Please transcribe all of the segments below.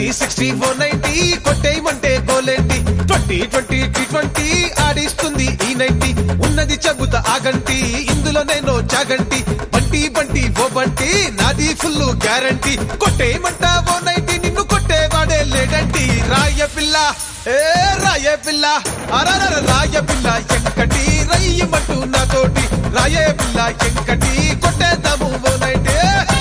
sixty four ninety కొట్టేయమంటే గోలేంటి twenty twenty T twenty ఆడిస్తుంది ఈ నైన్టీ ఉన్నది చెబుత ఆగంటి ఇందులో నేను చాగంటి బంటి బంటి ఓ బంటి నాది ఫుల్ గ్యారంటీ కొట్టేయమంటా ఓ నైన్టీ నిన్ను కొట్టేవాడే లేడంటి రాయ పిల్ల ఏ రాయ పిల్ల అరర రాయ పిల్ల ఎంకటి రయ్యమంటూ నాతోటి రాయ పిల్ల ఎంకటి కొట్టేద్దాము ఓ నైన్టీ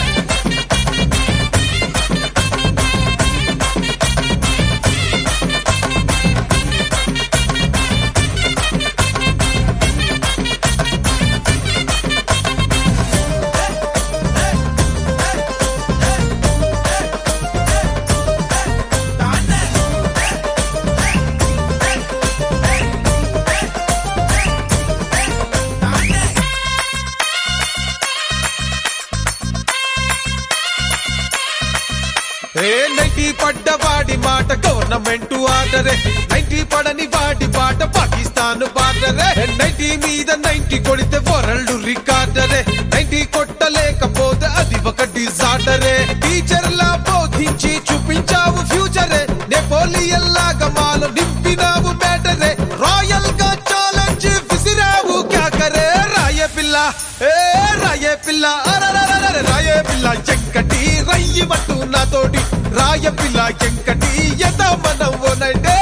ఏ నైన్టీ పడ్డ వాడి మాట గవర్నమెంట్ ఆర్డరే నైన్టీ పడని వాడి పాట పాకిస్తాన్ బార్డరే నైన్టీ మీద నైన్టీ కొడితే వరల్డ్ రికార్డరే నైన్టీ కొట్టలేకపోతే అది ఒక డిజార్డరే టీచర్లా బోధించి చూపించావు ఫ్యూచరే నెపోలియన్ లాగా మాలో నింపినావు బ్యాటరే రాయల్ గా ఛాలెంజ్ విసిరావు క్యాకరే రాయ పిల్ల ఏ రాయ పిల్ల అరరరరర రాయ పిల్ల ఎంకటి రయ్యమంటూ నాతోటి రాయ పిల్ల ఎంకటి ఎద మనం ఓనంటే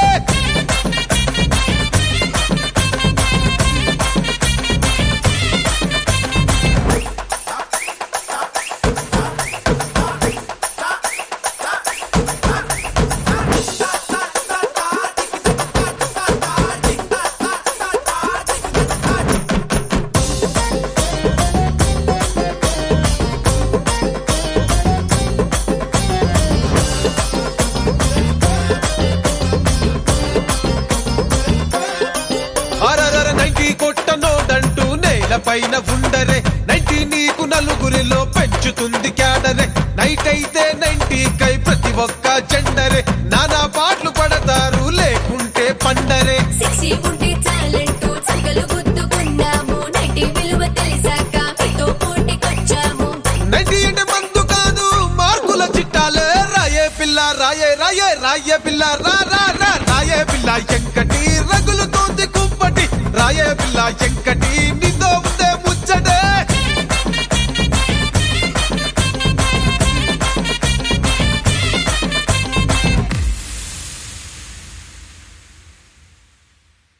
అరరర నైన్టీ కొట్టనోడంటూ నేల పైన ఉండరే నైన్టీ నీకు నలుగురిలో పెంచుతుంది క్యాడరే నైట్ అయితే నైన్టీ కై ప్రతి ఒక్క జెండరే నానా పాటలు పడతారు లేకుంటే పండరే సిక్స్టీ ఉంటే టాలెంట్ చక్కలు గుద్దుకున్నాము నైటి విలువ తెలిసాక మీతో పోటీకొచ్చాము నైన్టీ అంటే మందు కాదు మార్కుల చిట్టాలే రాయే పిల్ల రాయే రాయే రాయే పిల్ల రా రా రా రాయే పిల్ల ఎంకటి రగులుతోంది కుంపటి రాయే పిల్ల ఎంకటి